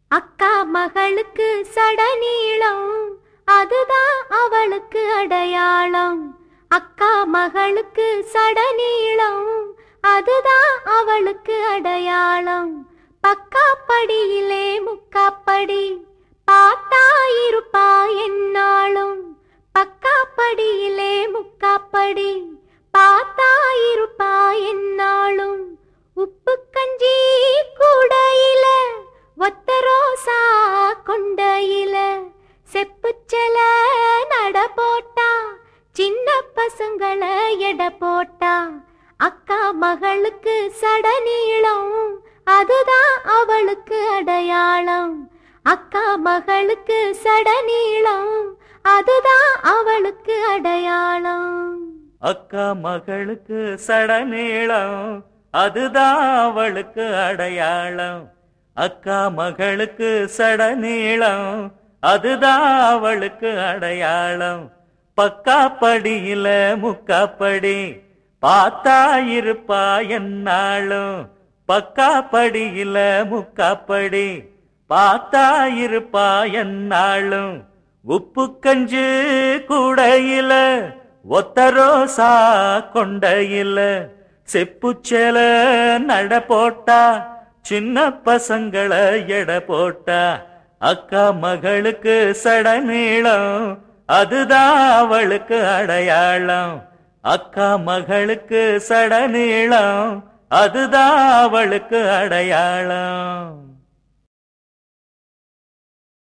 அக்கா மகளுக்கு சடநீளம் அதுதான் அவளுக்கு அடையாளம் அக்கா மகளுக்கு சடநீளம் அதுதான் அவளுக்கு அடையாளம் பக்காப்படியிலே முக்காப்படி பார்த்தா இருப்பா என்னாலும் பக்காப்படியிலே முக்காப்படி பார்த்தா இருப்பா என்னாலும் உப்பு கஞ்சி கூடையில ஒத்த ரோசா கொண்டையில செப்புச்செல நட போட்டா சின்ன பசங்களை எட போட்டா அக்கா மகளுக்கு சடநீளம் அதுதான் அவளுக்கு அடையாளம் அக்கா மகளுக்கு சடநீளம் அதுதான் அவளுக்கு அடையாளம் அக்கா மகளுக்கு சடநீளம் அதுதான் அவளுக்கு அடையாளம் அக்கா மகளுக்கு சடநீளம் அதுதான் அவளுக்கு அடையாளம் பக்காப்படியில முக்காப்படி பார்த்தா இருப்பா என்னாலும் பக்காப்படியில முக்காப்படி பார்த்தா இருப்பா என்னாலும் உப்பு கஞ்சு கூடையில ஒத்த ரோசா கொண்டையில செப்புச்சேல நட போட்டா சின்ன பசங்களை எட போட்டா அக்கா மகளுக்கு சடநீளம் அதுதான் அவளுக்கு அடையாளம் அக்கா மகளுக்கு சடநீளம் அதுதான் அவளுக்கு அடையாளம்